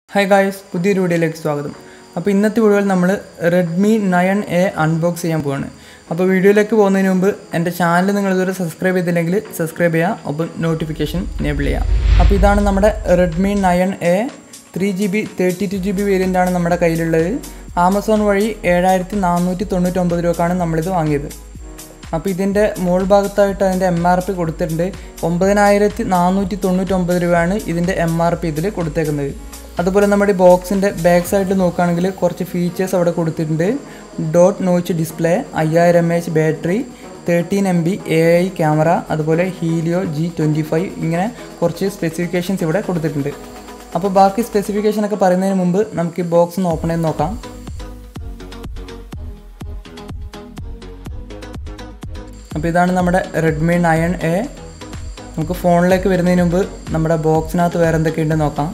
hi guys പുതിയൊരു വീഡിയോയിലേക്ക് സ്വാഗതം അപ്പോൾ ഇന്നത്തെ വീഡിയോയിൽ നമ്മൾ റെഡ്മി നയൻ എ അൺബോക്സ് ചെയ്യാൻ പോവാണ് അപ്പോൾ വീഡിയോയിലേക്ക് പോകുന്നതിന് മുമ്പ് എൻ്റെ ചാനൽ നിങ്ങൾ ഇതുവരെ സബ്സ്ക്രൈബ് ചെയ്തില്ലെങ്കിൽ സബ്സ്ക്രൈബ് ചെയ്യുക ഒപ്പം നോട്ടിഫിക്കേഷൻ എനേബിൾ ചെയ്യുക അപ്പോൾ ഇതാണ് നമ്മുടെ Redmi nine A three G B thirty two G B വേരിയൻ്റാണ് നമ്മുടെ കയ്യിലുള്ളത് ആമസോൺ വഴി ഏഴായിരത്തി നാനൂറ്റി തൊണ്ണൂറ്റൊമ്പത് രൂപക്കാണ് നമ്മളിത് വാങ്ങിയത് അപ്പോൾ ഇതിൻ്റെ മുകൾ ഭാഗത്തായിട്ട് അതിൻ്റെ എം ആർ പി കൊടുത്തിട്ടുണ്ട് ഒമ്പതിനായിരത്തി നാനൂറ്റി തൊണ്ണൂറ്റൊമ്പത് രൂപയാണ് ഇതിൻ്റെ എം ആർ പി ഇതിൽ കൊടുത്തേക്കുന്നത് അതുപോലെ നമ്മുടെ ബോക്സിൻ്റെ ബാക്ക് സൈഡിൽ നോക്കുകയാണെങ്കിൽ കുറച്ച് ഫീച്ചേഴ്സ് അവിടെ കൊടുത്തിട്ടുണ്ട് ഡോട്ട് നോച്ച് ഡിസ്പ്ലേ അയ്യായിരം M H battery thirteen M B A I camera അതുപോലെ ഹീലിയോ ജി ട്വൻറ്റി ഫൈവ് ഇങ്ങനെ കുറച്ച് സ്പെസിഫിക്കേഷൻസ് ഇവിടെ കൊടുത്തിട്ടുണ്ട് അപ്പോൾ ബാക്കി സ്പെസിഫിക്കേഷനൊക്കെ പറയുന്നതിന് മുമ്പ് നമുക്ക് ഈ ബോക്സ് ഒന്ന് ഓപ്പൺ ചെയ്ത് നോക്കാം അപ്പോൾ ഇതാണ് നമ്മുടെ റെഡ്മി നയൻ എ നമുക്ക് ഫോണിലേക്ക് വരുന്നതിന് മുമ്പ് നമ്മുടെ ബോക്സിനകത്ത് വേറെ എന്തൊക്കെയുണ്ടെന്ന് നോക്കാം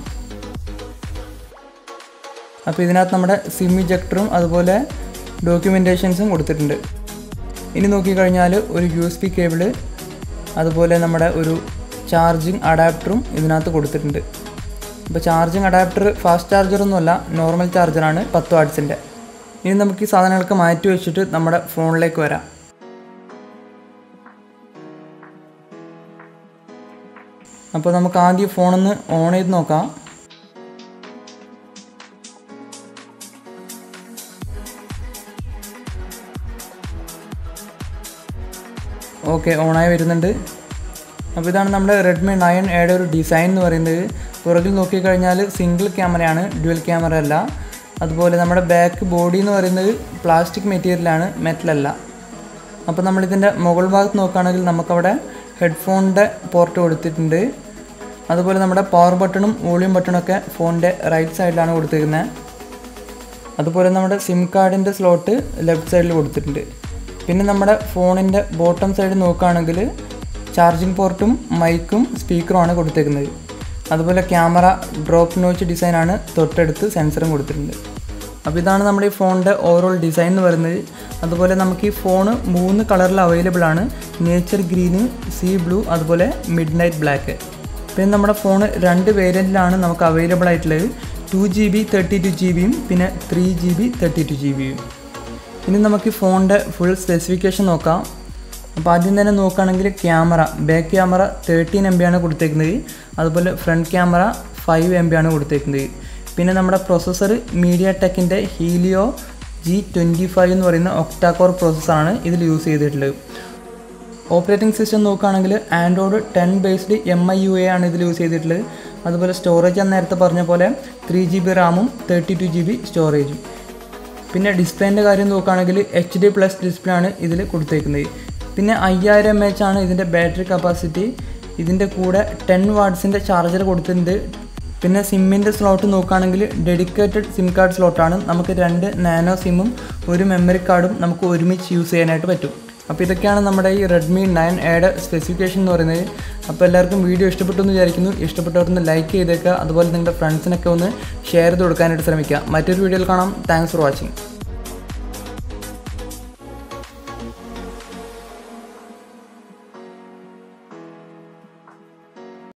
അപ്പോൾ ഇതിനകത്ത് നമ്മുടെ സിം ഇജക്ടറും അതുപോലെ ഡോക്യുമെൻറ്റേഷൻസും കൊടുത്തിട്ടുണ്ട് ഇനി നോക്കിക്കഴിഞ്ഞാൽ ഒരു യു എസ് പി കേബിള് അതുപോലെ നമ്മുടെ ഒരു ചാർജിങ് അഡാപ്റ്ററും ഇതിനകത്ത് കൊടുത്തിട്ടുണ്ട് അപ്പോൾ ചാർജിങ് അഡാപ്റ്റർ ഫാസ്റ്റ് ചാർജറൊന്നുമല്ല നോർമൽ ചാർജറാണ് പത്ത് വാട്ട്സിൻ്റെ ഇനി നമുക്ക് ഈ സാധനങ്ങളൊക്കെ മാറ്റി വെച്ചിട്ട് നമ്മുടെ ഫോണിലേക്ക് വരാം അപ്പോൾ നമുക്ക് ആദ്യം ഫോണൊന്ന് ഓൺ ചെയ്ത് നോക്കാം ഓക്കെ ഓണായി വരുന്നുണ്ട് അപ്പോൾ ഇതാണ് നമ്മുടെ റെഡ്മി നയൻ എയുടെ ഒരു ഡിസൈൻ എന്ന് പറയുന്നത് പുറകിൽ നോക്കിക്കഴിഞ്ഞാൽ സിംഗിൾ ക്യാമറയാണ് ഡ്യുവൽ ക്യാമറ അല്ല അതുപോലെ നമ്മുടെ ബാക്ക് ബോഡി എന്ന് പറയുന്നത് പ്ലാസ്റ്റിക് മെറ്റീരിയലാണ് മെറ്റലല്ല അപ്പോൾ നമ്മളിതിൻ്റെ മുകൾ ഭാഗത്ത് നോക്കുകയാണെങ്കിൽ നമുക്കവിടെ ഹെഡ്ഫോണിൻ്റെ പോർട്ട് കൊടുത്തിട്ടുണ്ട് അതുപോലെ നമ്മുടെ പവർ ബട്ടണും വോളിയം ബട്ടണൊക്കെ ഫോണിൻ്റെ റൈറ്റ് സൈഡിലാണ് കൊടുത്തിരിക്കുന്നത് അതുപോലെ നമ്മുടെ സിം കാർഡിൻ്റെ സ്ലോട്ട് ലെഫ്റ്റ് സൈഡിൽ കൊടുത്തിട്ടുണ്ട് പിന്നെ നമ്മുടെ ഫോണിൻ്റെ ബോട്ടം സൈഡ് നോക്കുകയാണെങ്കിൽ ചാർജിങ് പോർട്ടും മൈക്കും സ്പീക്കറുമാണ് കൊടുത്തേക്കുന്നത് അതുപോലെ ക്യാമറ ഡ്രോപ്പ് നോച്ച് ഡിസൈനാണ് തൊട്ടടുത്ത് സെൻസറും കൊടുത്തിട്ടുണ്ട് അപ്പോൾ ഇതാണ് നമ്മുടെ ഈ ഫോണിൻ്റെ ഓവറോൾ ഡിസൈൻ എന്ന് പറയുന്നത് അതുപോലെ നമുക്ക് ഈ ഫോണ് മൂന്ന് കളറിൽ അവൈലബിൾ ആണ് നേച്ചർ ഗ്രീന് സീ ബ്ലൂ അതുപോലെ മിഡ് നൈറ്റ് ബ്ലാക്ക് പിന്നെ നമ്മുടെ ഫോണ് രണ്ട് വേരിയൻറ്റിലാണ് നമുക്ക് അവൈലബിൾ ആയിട്ടുള്ളത് two G B thirty two G ബിയും പിന്നെ three G B thirty two G ബിയും ഇനി നമുക്ക് ഈ ഫോണിൻ്റെ ഫുൾ സ്പെസിഫിക്കേഷൻ നോക്കാം അപ്പോൾ ആദ്യം തന്നെ നോക്കുകയാണെങ്കിൽ camera back camera thirteen M B ആണ് കൊടുത്തേക്കുന്നത് അതുപോലെ front camera five M B ആണ് കൊടുത്തേക്കുന്നത് പിന്നെ നമ്മുടെ പ്രൊസസ്സർ മീഡിയ ടെക്കിൻ്റെ ഹീലിയോ ജി ട്വൻറ്റി ഫൈവ് എന്ന് പറയുന്ന ഒക്ടാകോർ പ്രോസസ്സറാണ് ഇതിൽ യൂസ് ചെയ്തിട്ടുള്ളത് ഓപ്പറേറ്റിംഗ് സിസ്റ്റം നോക്കുകയാണെങ്കിൽ Android ten based M I U A ആണ് ഇതിൽ യൂസ് ചെയ്തിട്ടുള്ളത് അതുപോലെ സ്റ്റോറേജ് ഞാൻ നേരത്തെ പറഞ്ഞ പോലെ ത്രീ ജി ബി റാമും തേർട്ടി ടു ജി ബി സ്റ്റോറേജും പിന്നെ ഡിസ്പ്ലേൻ്റെ കാര്യം നോക്കുകയാണെങ്കിൽ എച്ച് ഡി പ്ലസ് ഡിസ്പ്ലേ ആണ് ഇതിൽ കൊടുത്തേക്കുന്നത് പിന്നെ അയ്യായിരം എം എച്ച് ആണ് ഇതിൻ്റെ ബാറ്ററി കപ്പാസിറ്റി ഇതിൻ്റെ കൂടെ ടെൻ വാട്ട്സിൻ്റെ ചാർജർ കൊടുത്തിട്ടുണ്ട് പിന്നെ സിമ്മിൻ്റെ സ്ലോട്ട് നോക്കുകയാണെങ്കിൽ ഡെഡിക്കേറ്റഡ് സിം കാർഡ് സ്ലോട്ടാണ് നമുക്ക് രണ്ട് നാനോ സിമ്മും ഒരു മെമ്മറി കാർഡും നമുക്ക് ഒരുമിച്ച് യൂസ് ചെയ്യാനായിട്ട് പറ്റും അപ്പോൾ ഇതൊക്കെയാണ് നമ്മുടെ ഈ റെഡ്മി നയൻ എയുടെ സ്പെസിഫിക്കേഷൻ എന്ന് പറയുന്നത് അപ്പോൾ എല്ലാവർക്കും വീഡിയോ ഇഷ്ടപ്പെട്ടു എന്ന് വിചാരിക്കുന്നു ഇഷ്ടപ്പെട്ടവർന്ന് ലൈക്ക് ചെയ്തേക്കുക അതുപോലെ നിങ്ങളുടെ ഫ്രണ്ട്സിനൊക്കെ ഒന്ന് ഷെയർ ചെയ്ത് കൊടുക്കാനായിട്ട് ശ്രമിക്കുക മറ്റൊരു വീഡിയോയിൽ കാണാം താങ്ക്സ് ഫോർ വാച്ചിങ്